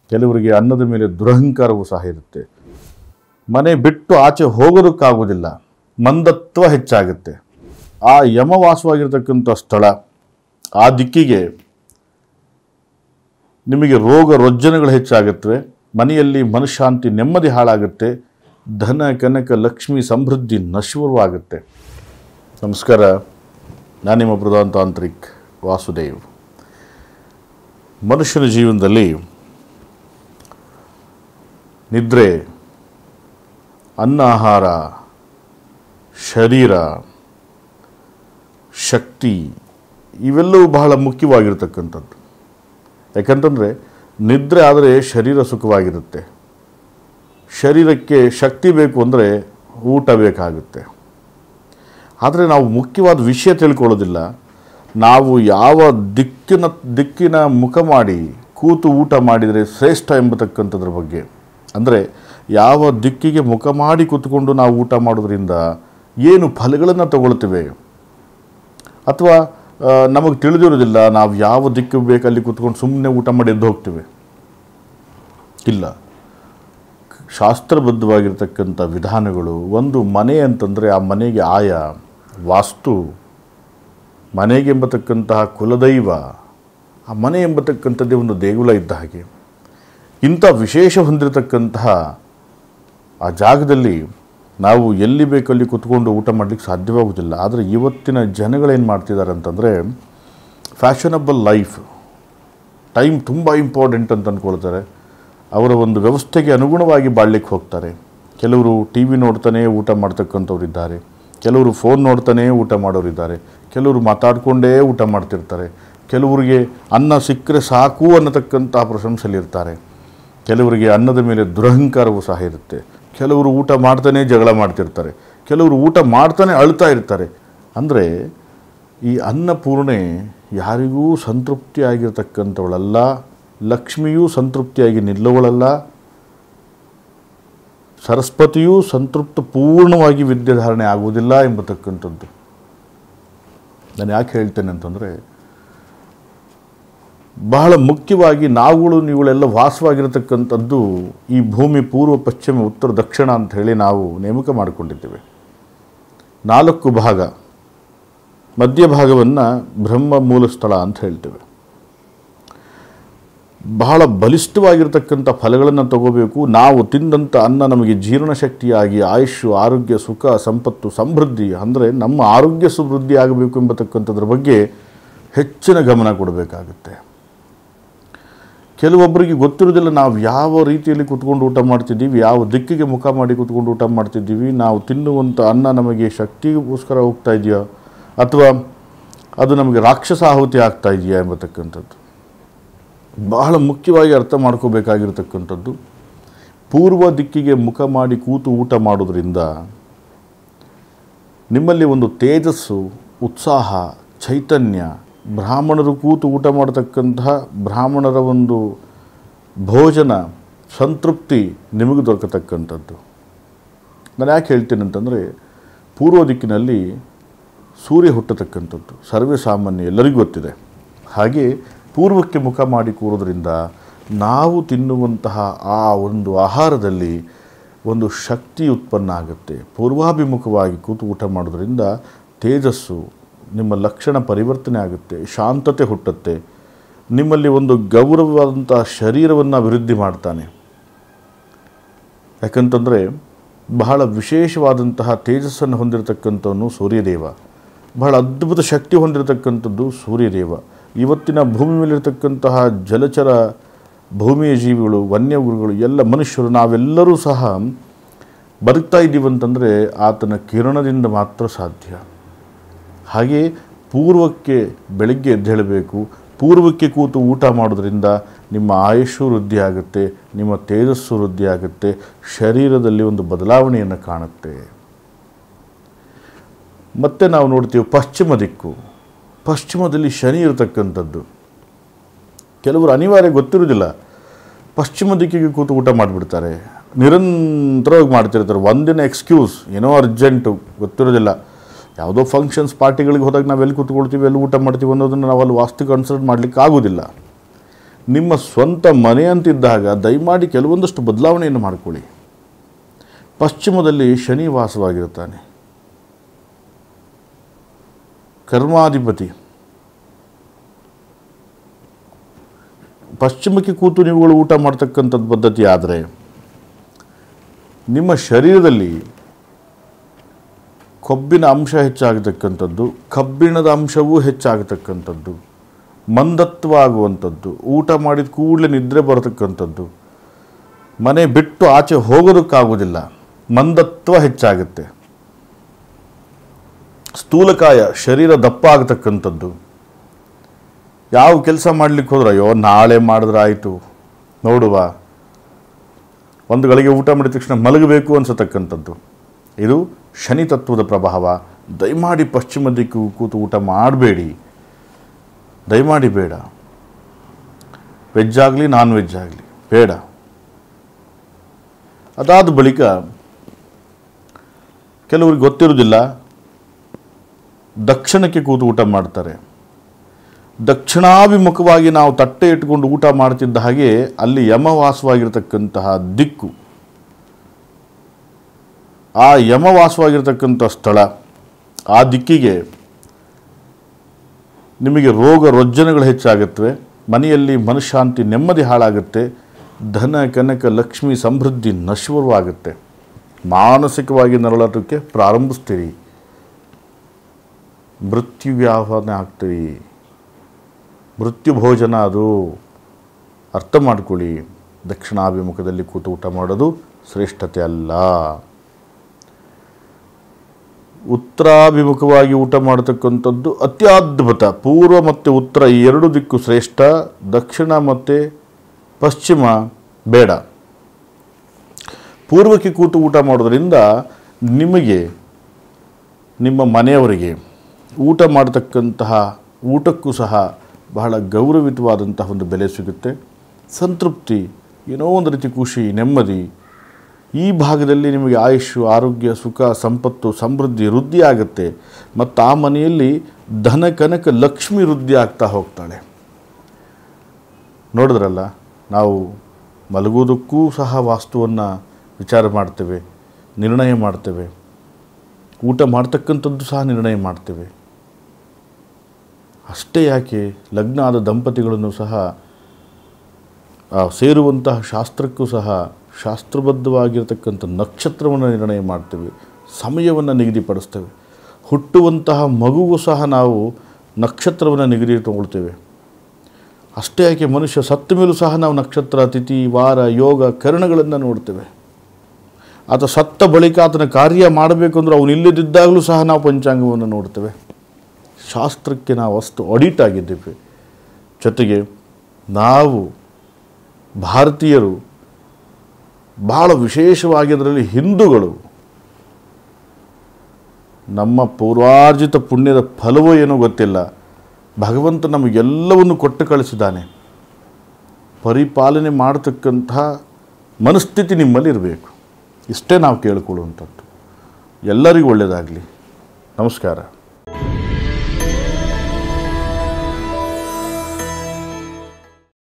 ಕೆಲವರಿಗೆ ಅನ್ನದ ಮೇಲೆ ದುರಹಂಕಾರವೂ ಸಹ ಇರುತ್ತೆ ಮನೆ ಬಿಟ್ಟು ಆಚೆ ಹೋಗೋದಕ್ಕಾಗೋದಿಲ್ಲ ಮಂದತ್ವ ಹೆಚ್ಚಾಗುತ್ತೆ ಆ ಯಮವಾಸವಾಗಿರ್ತಕ್ಕಂಥ ಸ್ಥಳ ಆ ದಿಕ್ಕಿಗೆ ನಿಮಗೆ ರೋಗ ರುಜಿನಗಳು ಹೆಚ್ಚಾಗುತ್ತವೆ ಮನೆಯಲ್ಲಿ ಮನಃಶಾಂತಿ ನೆಮ್ಮದಿ ಹಾಳಾಗುತ್ತೆ ಧನ ಕನಕ ಲಕ್ಷ್ಮಿ ಸಮೃದ್ಧಿ ನಶ್ವರವಾಗುತ್ತೆ ನಮಸ್ಕಾರ ನಾನು ನಿಮ್ಮ ಪ್ರಧಾನ ತಾಂತ್ರಿಕ್ ವಾಸುದೇವ್ ಮನುಷ್ಯನ ಜೀವನದಲ್ಲಿ ನಿದ್ರೆ ಅನ್ನ ಆಹಾರ ಶರೀರ ಶಕ್ತಿ ಇವೆಲ್ಲವೂ ಬಹಳ ಮುಖ್ಯವಾಗಿರ್ತಕ್ಕಂಥದ್ದು ಯಾಕಂತಂದರೆ ನಿದ್ರೆ ಆದರೆ ಶರೀರ ಸುಖವಾಗಿರುತ್ತೆ ಶರೀರಕ್ಕೆ ಶಕ್ತಿ ಬೇಕು ಅಂದರೆ ಊಟ ಬೇಕಾಗುತ್ತೆ ಆದರೆ ನಾವು ಮುಖ್ಯವಾದ ವಿಷಯ ತಿಳ್ಕೊಳ್ಳೋದಿಲ್ಲ ನಾವು ಯಾವ ದಿಕ್ಕಿನ ದಿಕ್ಕಿನ ಮುಖ ಮಾಡಿ ಕೂತು ಊಟ ಮಾಡಿದರೆ ಶ್ರೇಷ್ಠ ಎಂಬತಕ್ಕಂಥದ್ರ ಬಗ್ಗೆ ಅಂದರೆ ಯಾವ ದಿಕ್ಕಿಗೆ ಮುಖ ಮಾಡಿ ಕೂತ್ಕೊಂಡು ನಾವು ಊಟ ಮಾಡೋದ್ರಿಂದ ಏನು ಫಲಗಳನ್ನು ತಗೊಳ್ತೇವೆ ಅಥವಾ ನಮಗೆ ತಿಳಿದಿರೋದಿಲ್ಲ ನಾವು ಯಾವ ದಿಕ್ಕಿಗೆ ಬೇಕಲ್ಲಿ ಕೂತ್ಕೊಂಡು ಸುಮ್ಮನೆ ಊಟ ಮಾಡಿ ಎದ್ದು ಹೋಗ್ತೇವೆ ಇಲ್ಲ ಶಾಸ್ತ್ರಬದ್ಧವಾಗಿರ್ತಕ್ಕಂಥ ವಿಧಾನಗಳು ಒಂದು ಮನೆ ಅಂತಂದರೆ ಆ ಮನೆಗೆ ಆಯ ವಾಸ್ತು ಮನೆಗೆ ಎಂಬತಕ್ಕಂತಹ ಕುಲದೈವ ಆ ಮನೆ ಎಂಬತಕ್ಕಂಥದ್ದೇ ಒಂದು ದೇಗುಲ ಇದ್ದ ಹಾಗೆ ಇಂಥ ವಿಶೇಷ ಹೊಂದಿರತಕ್ಕಂತಹ ಆ ಜಾಗದಲ್ಲಿ ನಾವು ಎಲ್ಲಿ ಬೇಕಲ್ಲಿ ಕುತ್ಕೊಂಡು ಊಟ ಮಾಡಲಿಕ್ಕೆ ಸಾಧ್ಯವಾಗುವುದಿಲ್ಲ ಆದರೆ ಇವತ್ತಿನ ಜನಗಳೇನು ಮಾಡ್ತಿದ್ದಾರೆ ಅಂತಂದರೆ ಫ್ಯಾಷನಬಲ್ ಲೈಫ್ ಟೈಮ್ ತುಂಬ ಇಂಪಾರ್ಟೆಂಟ್ ಅಂತ ಅಂದ್ಕೊಳ್ತಾರೆ ಅವರ ಒಂದು ವ್ಯವಸ್ಥೆಗೆ ಅನುಗುಣವಾಗಿ ಬಾಳ್ಲಿಕ್ಕೆ ಹೋಗ್ತಾರೆ ಕೆಲವರು ಟಿ ವಿ ನೋಡ್ತಾನೆ ಊಟ ಮಾಡ್ತಕ್ಕಂಥವ್ರು ಇದ್ದಾರೆ ಕೆಲವರು ಫೋನ್ ನೋಡ್ತಾನೆ ಊಟ ಮಾಡೋರಿದ್ದಾರೆ ಕೆಲವರು ಮಾತಾಡಿಕೊಂಡೇ ಊಟ ಮಾಡ್ತಿರ್ತಾರೆ ಕೆಲವರಿಗೆ ಅನ್ನ ಸಿಕ್ಕರೆ ಸಾಕು ಅನ್ನತಕ್ಕಂಥ ಪ್ರಶಂಸೆಯಲ್ಲಿರ್ತಾರೆ ಕೆಲವರಿಗೆ ಅನ್ನದ ಮೇಲೆ ದುರಹಂಕಾರವೂ ಸಹ ಇರುತ್ತೆ ಕೆಲವರು ಊಟ ಮಾಡ್ತಾನೆ ಜಗಳ ಮಾಡ್ತಿರ್ತಾರೆ ಕೆಲವರು ಊಟ ಮಾಡ್ತಾನೆ ಅಳ್ತಾ ಇರ್ತಾರೆ ಅಂದರೆ ಈ ಅನ್ನಪೂರ್ಣೆ ಯಾರಿಗೂ ಸಂತೃಪ್ತಿಯಾಗಿರ್ತಕ್ಕಂಥವಳಲ್ಲ ಲಕ್ಷ್ಮಿಯೂ ಸಂತೃಪ್ತಿಯಾಗಿ ನಿಲ್ಲುವಳಲ್ಲ ಸರಸ್ವತಿಯೂ ಸಂತೃಪ್ತ ಪೂರ್ಣವಾಗಿ ವಿದ್ಯಾಧಾರಣೆ ಆಗುವುದಿಲ್ಲ ಎಂಬತಕ್ಕಂಥದ್ದು ನಾನು ಯಾಕೆ ಹೇಳ್ತೇನೆ ಅಂತಂದರೆ ಬಹಳ ಮುಖ್ಯವಾಗಿ ನಾವುಗಳು ನೀವುಗಳೆಲ್ಲ ವಾಸವಾಗಿರತಕ್ಕಂಥದ್ದು ಈ ಭೂಮಿ ಪೂರ್ವ ಪಶ್ಚಿಮ ಉತ್ತರ ದಕ್ಷಿಣ ಅಂತ ಹೇಳಿ ನಾವು ನೇಮಕ ಮಾಡಿಕೊಂಡಿದ್ದೇವೆ ನಾಲ್ಕು ಭಾಗ ಮಧ್ಯಭಾಗವನ್ನು ಬ್ರಹ್ಮ ಮೂಲ ಸ್ಥಳ ಅಂತ ಹೇಳ್ತೇವೆ ಬಹಳ ಬಲಿಷ್ಠವಾಗಿರ್ತಕ್ಕಂಥ ಫಲಗಳನ್ನು ತಗೋಬೇಕು ನಾವು ತಿಂದಂಥ ಅನ್ನ ನಮಗೆ ಜೀರ್ಣಶಕ್ತಿಯಾಗಿ ಆಯುಷ್ಯು ಆರೋಗ್ಯ ಸುಖ ಸಂಪತ್ತು ಸಮೃದ್ಧಿ ಅಂದರೆ ನಮ್ಮ ಆರೋಗ್ಯ ಸಮೃದ್ಧಿ ಆಗಬೇಕು ಎಂಬತಕ್ಕಂಥದ್ರ ಬಗ್ಗೆ ಹೆಚ್ಚಿನ ಗಮನ ಕೊಡಬೇಕಾಗುತ್ತೆ ಕೆಲವೊಬ್ಬರಿಗೆ ಗೊತ್ತಿರೋದಿಲ್ಲ ನಾವು ಯಾವ ರೀತಿಯಲ್ಲಿ ಕುತ್ಕೊಂಡು ಊಟ ಮಾಡ್ತಿದ್ದೀವಿ ಯಾವ ದಿಕ್ಕಿಗೆ ಮುಖ ಮಾಡಿ ಕುತ್ಕೊಂಡು ಊಟ ಮಾಡ್ತಿದ್ದೀವಿ ನಾವು ತಿನ್ನುವಂಥ ಅನ್ನ ನಮಗೆ ಶಕ್ತಿಗೋಸ್ಕರ ಹೋಗ್ತಾ ಇದೆಯಾ ಅಥವಾ ಅದು ನಮಗೆ ರಾಕ್ಷಸ ಆಹುತಿ ಆಗ್ತಾ ಇದೆಯಾ ಎಂಬತಕ್ಕಂಥದ್ದು ಬಹಳ ಮುಖ್ಯವಾಗಿ ಅರ್ಥ ಮಾಡ್ಕೋಬೇಕಾಗಿರ್ತಕ್ಕಂಥದ್ದು ಪೂರ್ವ ದಿಕ್ಕಿಗೆ ಮುಖ ಮಾಡಿ ಕೂತು ಊಟ ಮಾಡೋದ್ರಿಂದ ನಿಮ್ಮಲ್ಲಿ ಒಂದು ತೇಜಸ್ಸು ಉತ್ಸಾಹ ಚೈತನ್ಯ ಬ್ರಾಹ್ಮಣರು ಕೂತು ಊಟ ಮಾಡತಕ್ಕಂತಹ ಬ್ರಾಹ್ಮಣರ ಒಂದು ಭೋಜನ ಸಂತೃಪ್ತಿ ನಿಮಗೆ ದೊರಕತಕ್ಕಂಥದ್ದು ನಾನು ಯಾಕೆ ಹೇಳ್ತೀನಿ ಅಂತಂದರೆ ಪೂರ್ವ ದಿಕ್ಕಿನಲ್ಲಿ ಸೂರ್ಯ ಹುಟ್ಟತಕ್ಕಂಥದ್ದು ಸರ್ವೇ ಸಾಮಾನ್ಯ ಎಲ್ಲರಿಗೂ ಗೊತ್ತಿದೆ ಹಾಗೆ ಪೂರ್ವಕ್ಕೆ ಮುಖ ಮಾಡಿ ಕೂರೋದ್ರಿಂದ ನಾವು ತಿನ್ನುವಂತಹ ಆ ಒಂದು ಆಹಾರದಲ್ಲಿ ಒಂದು ಶಕ್ತಿ ಉತ್ಪನ್ನ ಆಗುತ್ತೆ ಪೂರ್ವಾಭಿಮುಖವಾಗಿ ಕೂತು ಊಟ ಮಾಡೋದ್ರಿಂದ ತೇಜಸ್ಸು ನಿಮ್ಮ ಲಕ್ಷಣ ಪರಿವರ್ತನೆ ಆಗುತ್ತೆ ಶಾಂತತೆ ಹುಟ್ಟುತ್ತೆ ನಿಮ್ಮಲ್ಲಿ ಒಂದು ಗೌರವವಾದಂಥ ಶರೀರವನ್ನು ಅಭಿವೃದ್ಧಿ ಮಾಡ್ತಾನೆ ಯಾಕಂತಂದರೆ ಬಹಳ ವಿಶೇಷವಾದಂತಹ ತೇಜಸ್ಸನ್ನು ಹೊಂದಿರತಕ್ಕಂಥವನು ಸೂರ್ಯದೇವ ಬಹಳ ಅದ್ಭುತ ಶಕ್ತಿ ಹೊಂದಿರತಕ್ಕಂಥದ್ದು ಸೂರ್ಯದೇವ ಇವತ್ತಿನ ಭೂಮಿ ಮೇಲಿರ್ತಕ್ಕಂತಹ ಜಲಚರ ಭೂಮಿಯ ಜೀವಿಗಳು ವನ್ಯಗುರುಗಳು ಎಲ್ಲ ಮನುಷ್ಯರು ನಾವೆಲ್ಲರೂ ಸಹ ಬದುಕ್ತಾ ಇದ್ದೀವಿ ಅಂತಂದರೆ ಆತನ ಕಿರಣದಿಂದ ಮಾತ್ರ ಸಾಧ್ಯ ಹಾಗೆ ಪೂರ್ವಕ್ಕೆ ಬೆಳಗ್ಗೆ ಎದ್ದೇಳಬೇಕು ಪೂರ್ವಕ್ಕೆ ಕೂತು ಊಟ ಮಾಡೋದ್ರಿಂದ ನಿಮ್ಮ ಆಯುಷು ವೃದ್ಧಿ ಆಗುತ್ತೆ ನಿಮ್ಮ ತೇಜಸ್ಸು ವೃದ್ಧಿ ಆಗುತ್ತೆ ಶರೀರದಲ್ಲಿ ಒಂದು ಬದಲಾವಣೆಯನ್ನು ಕಾಣುತ್ತೆ ಮತ್ತೆ ನಾವು ನೋಡ್ತೀವಿ ಪಶ್ಚಿಮ ದಿಕ್ಕು ಪಶ್ಚಿಮದಲ್ಲಿ ಶನಿ ಇರತಕ್ಕಂಥದ್ದು ಕೆಲವರು ಅನಿವಾರ್ಯ ಗೊತ್ತಿರೋದಿಲ್ಲ ಪಶ್ಚಿಮ ದಿಕ್ಕಿಗೆ ಕೂತು ಊಟ ಮಾಡಿಬಿಡ್ತಾರೆ ನಿರಂತರವಾಗಿ ಮಾಡ್ತಿರ್ತಾರೆ ಒಂದಿನ ಎಕ್ಸ್ಕ್ಯೂಸ್ ಏನೋ ಅರ್ಜೆಂಟು ಗೊತ್ತಿರೋದಿಲ್ಲ ಯಾವುದೋ ಫಂಕ್ಷನ್ಸ್ ಪಾರ್ಟಿಗಳಿಗೆ ಹೋದಾಗ ನಾವು ಎಲ್ಲಿ ಕೂತ್ಕೊಳ್ತೀವಿ ಎಲ್ಲಿ ಊಟ ಮಾಡ್ತೀವಿ ಅನ್ನೋದನ್ನು ನಾವು ಅಲ್ಲಿ ವಾಸ್ತು ಕನ್ಸಲ್ಟ್ ಮಾಡಲಿಕ್ಕೆ ಆಗೋದಿಲ್ಲ ನಿಮ್ಮ ಸ್ವಂತ ಮನೆ ಅಂತಿದ್ದಾಗ ದಯಮಾಡಿ ಕೆಲವೊಂದಷ್ಟು ಬದಲಾವಣೆಯನ್ನು ಮಾಡಿಕೊಳ್ಳಿ ಪಶ್ಚಿಮದಲ್ಲಿ ಶನಿ ವಾಸವಾಗಿರುತ್ತಾನೆ ಕರ್ಮಾಧಿಪತಿ ಪಶ್ಚಿಮಕ್ಕೆ ಕೂತು ನೀವುಗಳು ಊಟ ಮಾಡ್ತಕ್ಕಂಥದ್ದು ಪದ್ಧತಿ ಆದರೆ ನಿಮ್ಮ ಶರೀರದಲ್ಲಿ ಕೊಬ್ಬಿನ ಅಂಶ ಹೆಚ್ಚಾಗತಕ್ಕಂಥದ್ದು ಕಬ್ಬಿಣದ ಅಂಶವೂ ಹೆಚ್ಚಾಗತಕ್ಕಂಥದ್ದು ಮಂದತ್ವ ಆಗುವಂಥದ್ದು ಊಟ ಮಾಡಿದ ಕೂಡಲೇ ನಿದ್ರೆ ಬರತಕ್ಕಂಥದ್ದು ಮನೆ ಬಿಟ್ಟು ಆಚೆ ಹೋಗೋದಕ್ಕಾಗೋದಿಲ್ಲ ಮಂದತ್ವ ಹೆಚ್ಚಾಗುತ್ತೆ ಸ್ಥೂಲಕಾಯ ಶರೀರ ದಪ್ಪ ಆಗತಕ್ಕಂಥದ್ದು ಯಾವ ಕೆಲಸ ಮಾಡ್ಲಿಕ್ಕೆ ಹೋದ್ರೆ ಅಯ್ಯೋ ನಾಳೆ ಮಾಡಿದ್ರೆ ಆಯಿತು ನೋಡುವ ಒಂದು ಗಳಿಗೆ ಊಟ ಮಾಡಿದ ತಕ್ಷಣ ಮಲಗಬೇಕು ಅನ್ಸತಕ್ಕಂಥದ್ದು ಇದು ಶನಿ ತತ್ವದ ಪ್ರಭಾವ ದಯಮಾಡಿ ಪಶ್ಚಿಮ ದಿಕ್ಕು ಕೂತು ಊಟ ಮಾಡಬೇಡಿ ದಯಮಾಡಿ ಬೇಡ ವೆಜ್ ಆಗಲಿ ನಾನ್ ವೆಜ್ ಆಗಲಿ ಬೇಡ ಅದಾದ ಬಳಿಕ ಕೆಲವ್ರಿಗೆ ಗೊತ್ತಿರೋದಿಲ್ಲ ದಕ್ಷಿಣಕ್ಕೆ ಕೂತು ಊಟ ಮಾಡ್ತಾರೆ ದಕ್ಷಿಣಾಭಿಮುಖವಾಗಿ ನಾವು ತಟ್ಟೆ ಇಟ್ಕೊಂಡು ಊಟ ಮಾಡ್ತಿದ್ದ ಹಾಗೆ ಅಲ್ಲಿ ಯಮವಾಸವಾಗಿರ್ತಕ್ಕಂತಹ ದಿಕ್ಕು ಆ ಯಮವಾಸವಾಗಿರ್ತಕ್ಕಂಥ ಸ್ಥಳ ಆ ದಿಕ್ಕಿಗೆ ನಿಮಗೆ ರೋಗ ರುಜಿನಗಳು ಹೆಚ್ಚಾಗುತ್ತವೆ ಮನೆಯಲ್ಲಿ ಮನಃಶಾಂತಿ ನೆಮ್ಮದಿ ಹಾಳಾಗುತ್ತೆ ಧನ ಕನಕ ಲಕ್ಷ್ಮಿ ಸಮೃದ್ಧಿ ನಶ್ವರವಾಗುತ್ತೆ ಮಾನಸಿಕವಾಗಿ ನರಳೋದಕ್ಕೆ ಪ್ರಾರಂಭಿಸ್ತೀರಿ ಮೃತ್ಯುಗೆ ಆಹ್ವಾನ ಆಗ್ತೀರಿ ಮೃತ್ಯು ಭೋಜನ ಅದು ಅರ್ಥ ಮಾಡ್ಕೊಳ್ಳಿ ದಕ್ಷಿಣಾಭಿಮುಖದಲ್ಲಿ ಕೂತು ಊಟ ಮಾಡೋದು ಶ್ರೇಷ್ಠತೆ ಅಲ್ಲ ಉತ್ತರಾಭಿಮುಖವಾಗಿ ಊಟ ಮಾಡತಕ್ಕಂಥದ್ದು ಅತ್ಯದ್ಭುತ ಪೂರ್ವ ಮತ್ತು ಉತ್ತರ ಈ ಎರಡು ದಿಕ್ಕು ಶ್ರೇಷ್ಠ ದಕ್ಷಿಣ ಮತ್ತು ಪಶ್ಚಿಮ ಬೇಡ ಪೂರ್ವಕ್ಕೆ ಕೂತು ಊಟ ಮಾಡೋದ್ರಿಂದ ನಿಮಗೆ ನಿಮ್ಮ ಮನೆಯವರಿಗೆ ಊಟ ಮಾಡತಕ್ಕಂತಹ ಊಟಕ್ಕೂ ಸಹ ಬಹಳ ಗೌರವಿತವಾದಂತಹ ಒಂದು ಬೆಲೆ ಸಿಗುತ್ತೆ ಸಂತೃಪ್ತಿ ಏನೋ ಒಂದು ರೀತಿ ಖುಷಿ ನೆಮ್ಮದಿ ಈ ಭಾಗದಲ್ಲಿ ನಿಮಗೆ ಆಯುಷು ಆರೋಗ್ಯ ಸುಖ ಸಂಪತ್ತು ಸಮೃದ್ಧಿ ವೃದ್ಧಿ ಆಗುತ್ತೆ ಮತ್ತು ಆ ಮನೆಯಲ್ಲಿ ಧನ ಕನಕ ಲಕ್ಷ್ಮಿ ವೃದ್ಧಿ ಆಗ್ತಾ ಹೋಗ್ತಾಳೆ ನೋಡಿದ್ರಲ್ಲ ನಾವು ಮಲಗೋದಕ್ಕೂ ಸಹ ವಾಸ್ತುವನ್ನು ವಿಚಾರ ಮಾಡ್ತೇವೆ ನಿರ್ಣಯ ಮಾಡ್ತೇವೆ ಊಟ ಮಾಡ್ತಕ್ಕಂಥದ್ದು ಸಹ ನಿರ್ಣಯ ಮಾಡ್ತೇವೆ ಅಷ್ಟೇ ಯಾಕೆ ಲಗ್ನ ಆದ ದಂಪತಿಗಳನ್ನು ಸಹ ಆ ಸೇರುವಂತಹ ಶಾಸ್ತ್ರಕ್ಕೂ ಸಹ ಶಾಸ್ತ್ರಬದ್ಧವಾಗಿರತಕ್ಕಂಥ ನಕ್ಷತ್ರವನ್ನು ನಿರ್ಣಯ ಮಾಡ್ತೇವೆ ಸಮಯವನ್ನು ನಿಗದಿಪಡಿಸ್ತೇವೆ ಹುಟ್ಟುವಂತಹ ಮಗುವು ಸಹ ನಾವು ನಕ್ಷತ್ರವನ್ನು ನಿಗದಿ ತಗೊಳ್ತೇವೆ ಅಷ್ಟೇ ಯಾಕೆ ಮನುಷ್ಯ ಸತ್ತ ಮೇಲೂ ಸಹ ನಾವು ನಕ್ಷತ್ರ ತಿಥಿ ವಾರ ಯೋಗ ಕರಣಗಳನ್ನು ನೋಡ್ತೇವೆ ಆತ ಸತ್ತ ಬಳಿಕ ಆತನ ಕಾರ್ಯ ಮಾಡಬೇಕು ಅಂದ್ರೆ ಅವನು ಇಲ್ಲದಿದ್ದಾಗಲೂ ಸಹ ನಾವು ಪಂಚಾಂಗವನ್ನು ನೋಡ್ತೇವೆ ಶಾಸ್ತ್ರಕ್ಕೆ ನಾವು ಅಷ್ಟು ಅಡಿಟ್ ಆಗಿದ್ದೇವೆ ಜೊತೆಗೆ ನಾವು ಭಾರತೀಯರು ಬಹಳ ವಿಶೇಷವಾಗಿ ಅದರಲ್ಲಿ ಹಿಂದೂಗಳು ನಮ್ಮ ಪೂರ್ವಾರ್ಜಿತ ಪುಣ್ಯದ ಫಲವೋ ಏನೋ ಗೊತ್ತಿಲ್ಲ ಭಗವಂತ ನಮಗೆಲ್ಲವನ್ನು ಕೊಟ್ಟು ಕಳಿಸಿದ್ದಾನೆ ಪರಿಪಾಲನೆ ಮಾಡತಕ್ಕಂತಹ ಮನಸ್ಥಿತಿ ನಿಮ್ಮಲ್ಲಿ ಇರಬೇಕು ಇಷ್ಟೇ ನಾವು ಕೇಳಿಕೊಳ್ಳುವಂಥದ್ದು ಎಲ್ಲರಿಗೂ ಒಳ್ಳೆಯದಾಗಲಿ ನಮಸ್ಕಾರ